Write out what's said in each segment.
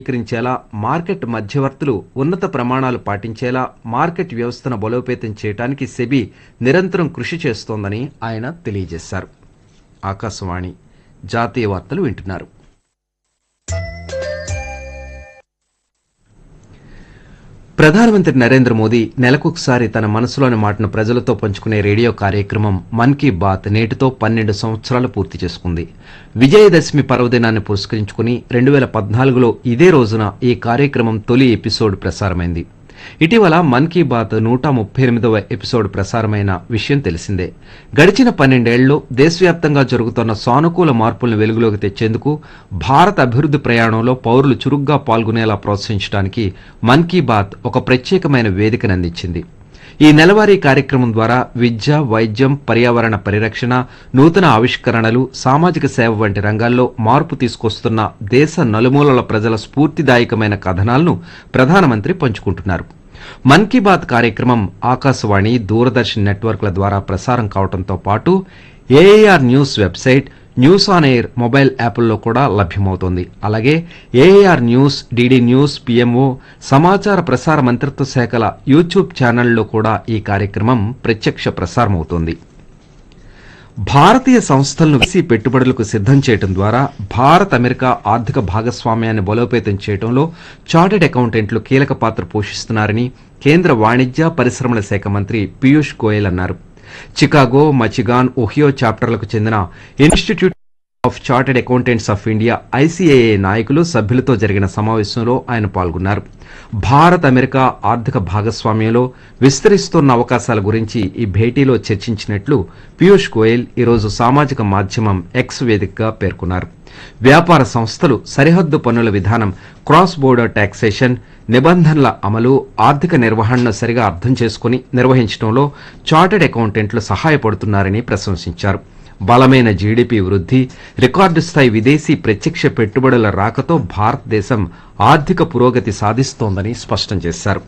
స్వీకరించేలా market మధ్యవర్తులు ఉన్నత ప్రమాణాలు పాటించేలా మార్కెట్ వ్యవస్థను బలోపేతం చేయడానికి సెబీ నిరంతరం కృషి చేస్తోందని ఆయన తెలియజేశారు ఆకాశవాణి జాతీయ వార్తలు వింటున్నారు ప్రధానమంత్రి నరేంద్ర మోదీ నెలకొకసారి తన మనసులోని మాటను ప్రజలతో పంచుకునే రేడియో కార్యక్రమం మన్ కీ బాత్ నేటితో పన్నెండు సంవత్సరాలు పూర్తి చేసుకుంది విజయదశమి పర్వదినాన్ని పురస్కరించుకుని రెండు వేల పద్నాలుగులో ఇదే రోజున ఈ కార్యక్రమం తొలి ఎపిసోడ్ ప్రసారమైంది ఇటీవల మన్ కీ బాత్ నూట ముప్పై ఎనిమిదవ ఎపిసోడ్ ప్రసారమైన విషయం తెలిసిందే గడిచిన పన్నెండేళ్లలో దేశవ్యాప్తంగా జరుగుతున్న సానుకూల మార్పులను వెలుగులోకి తెచ్చేందుకు భారత అభివృద్ధి ప్రయాణంలో పౌరులు చురుగ్గా పాల్గొనేలా ప్రోత్సహించడానికి మన్ కీ బాత్ ఒక ప్రత్యేకమైన వేదికను అందించింది ఈ నెలవారీ కార్యక్రమం ద్వారా విద్య వైద్యం పర్యావరణ పరిరక్షణ నూతన ఆవిష్కరణలు సామాజిక సేవ వంటి రంగాల్లో మార్పు తీసుకొస్తున్న దేశ నలుమూలల ప్రజల స్ఫూర్తిదాయకమైన కథనాలను ప్రధానమంత్రి పంచుకుంటున్నారు మన్ కీ బాత్ కార్యక్రమం ఆకాశవాణి దూరదర్శన్ నెట్వర్క్ల ద్వారా ప్రసారం కావడంతో పాటు AIR news website news on air mobile యాప్ల్లో కూడా లభ్యమవుతోంది అలాగే AIR news DD news PMO సమాచార ప్రసార మంత్రిత్వ శాఖల యూట్యూబ్ ఛానల్లో కూడా ఈ కార్యక్రమం ప్రత్యక్ష ప్రసారమవుతోంది భారతీయ సంస్థలను విసి పెట్టుబడులకు సిద్ధం చేయడం ద్వారా భారత్ అమెరికా ఆర్థిక భాగస్వామ్యాన్ని బలోపేతం చేయడంలో చార్టెడ్ అకౌంటెంట్లు కీలక పాత్ర పోషిస్తున్నారని కేంద్ర వాణిజ్య పరిశ్రమల శాఖ మంత్రి పీయూష్ గోయల్ అన్నారు చికాగో మచిగాన్ ఒహియో చాప్టర్లకు చెందిన institute of chartered accountants of India ICAA నాయకులు సభ్యులతో జరిగిన సమావేశంలో ఆయన పాల్గొన్నారు భారత్ అమెరికా ఆర్థిక భాగస్వామ్యంలో విస్తరిస్తున్న అవకాశాల గురించి ఈ భేటీలో చర్చించినట్లు పీయూష్ గోయల్ ఈరోజు సామాజిక మాధ్యమం ఎక్స్ వేదికగా పేర్కొన్నారు వ్యాపార సంస్థలు సరిహద్దు పన్నుల విధానం క్రాస్ బోర్డర్ టాక్సేషన్ నిబంధనల అమలు ఆర్థిక నిర్వహణను సరిగా అర్థం చేసుకుని నిర్వహించడంలో చార్టెడ్ అకౌంటెంట్లు సహాయపడుతున్నారని ప్రశంసించారు బలమైన జీడీపీ వృద్ధి రికార్డు స్థాయి విదేశీ ప్రత్యక్ష పెట్టుబడుల రాకతో భారతదేశం ఆర్థిక పురోగతి సాధిస్తోందని స్పష్టం చేశారు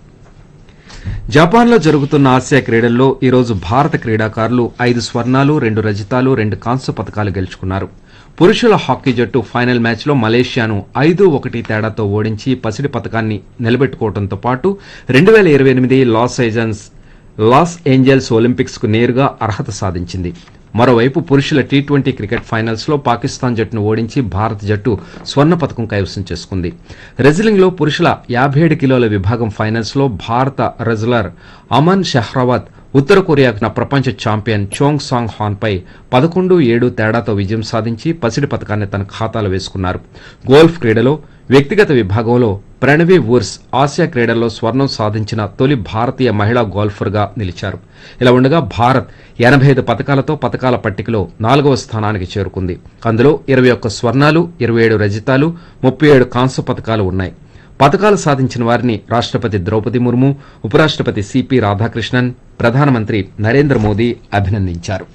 జపాన్లో జరుగుతున్న ఆసియా క్రీడల్లో ఈరోజు భారత క్రీడాకారులు ఐదు స్వర్ణాలు రెండు రజతాలు రెండు కాంస్య పథకాలు గెలుచుకున్నారు పురుషుల హాకీ జట్టు ఫైనల్ మ్యాచ్లో మలేషియాను ఐదు ఒకటి తేడాతో ఓడించి పసిడి పథకాన్ని నిలబెట్టుకోవడంతో పాటు రెండు వేల ఇరవై ఎనిమిది లాస్ ఏజెన్స్ లాస్ ఏంజల్స్ ఒలింపిక్స్ కు నేరుగా అర్హత సాధించింది మరోవైపు పురుషుల టీ ట్వంటీ క్రికెట్ ఫైనల్స్ లో పాకిస్తాన్ జట్టును ఓడించి భారత జట్టు స్వర్ణ పథకం కైవసం చేసుకుంది రెజ్లింగ్ లో పురుషుల యాభై ఏడు కిలోల విభాగం ఫైనల్స్ లో భారత రెజ్లర్ అమన్ షెహ్రావత్ ఉత్తర కొరియాకు ప్రపంచ ఛాంపియన్ చోంగ్ సాంగ్ హాన్ పై పదకొండు ఏడు తేడాతో విజయం సాధించి పసిడి పథకాన్ని తన ఖాతాలో వేసుకున్నారు గోల్ఫ్ క్రీడలో వ్యక్తిగత విభాగంలో ప్రణవి వుర్స్ ఆసియా క్రీడల్లో స్వర్ణం సాధించిన తొలి భారతీయ మహిళా గోల్ఫర్గా నిలిచారు ఇలా ఉండగా భారత్ ఎనభై ఐదు పథకాలతో పథకాల పట్టికలో నాలుగవ స్థానానికి చేరుకుంది అందులో ఇరవై ఒక్క స్వర్ణాలు ఇరవై ఏడు రజితాలు ముప్పై ఏడు కాంస్య పథకాలు ఉన్నాయి పథకాలు సాధించిన వారిని రాష్ట్రపతి ద్రౌపది ముర్ము ఉపరాష్ట్రపతి సిపి రాధాకృష్ణన్ ప్రధానమంత్రి నరేంద్ర మోదీ అభినందించారు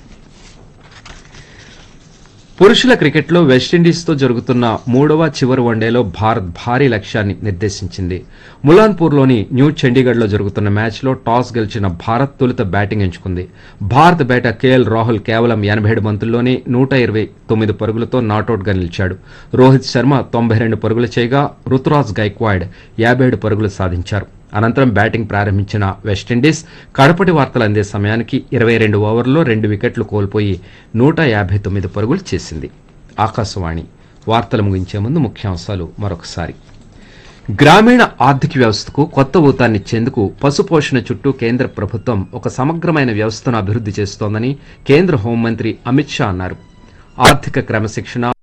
పురుషుల క్రికెట్లో వెస్టిండీస్తో జరుగుతున్న మూడవ చివరి వన్డేలో భారత్ భారీ లక్ష్యాన్ని నిర్దేశించింది ములాన్పూర్లోని న్యూ చండీగఢ్లో జరుగుతున్న మ్యాచ్లో టాస్ గెలిచిన భారత్ తొలుత బ్యాటింగ్ ఎంచుకుంది భారత్ బేట కేఎల్ రాహుల్ కేవలం ఎనభై ఏడు బంతుల్లోనే నూట ఇరవై తొమ్మిది పరుగులతో నాటౌట్గా నిలిచాడు రోహిత్ శర్మ తొంభై రెండు పరుగులు చేయగా రుతురాజ్ గైక్వాడ్ యాభై ఏడు పరుగులు సాధించారు అనంతరం బ్యాటింగ్ ప్రారంభించిన వెస్టిండీస్ కడపటి వార్తలు అందే సమయానికి ఇరవై రెండు ఓవర్లలో రెండు వికెట్లు కోల్పోయి నూట యాభై తొమ్మిది పరుగులు చేసింది ఆకాశవాణి వార్తలు ముగించే ముందు ముఖ్యాంశాలు మరొకసారి గ్రామీణ ఆర్థిక వ్యవస్థకు కొత్త ఊతాన్నిచ్చేందుకు పశుపోషణ చుట్టూ కేంద్ర ప్రభుత్వం ఒక సమగ్రమైన వ్యవస్థను అభివృద్ధి చేస్తోందని కేంద్ర హోంమంత్రి అమిత్ షా అన్నారు ఆర్థిక క్రమశిక్షణ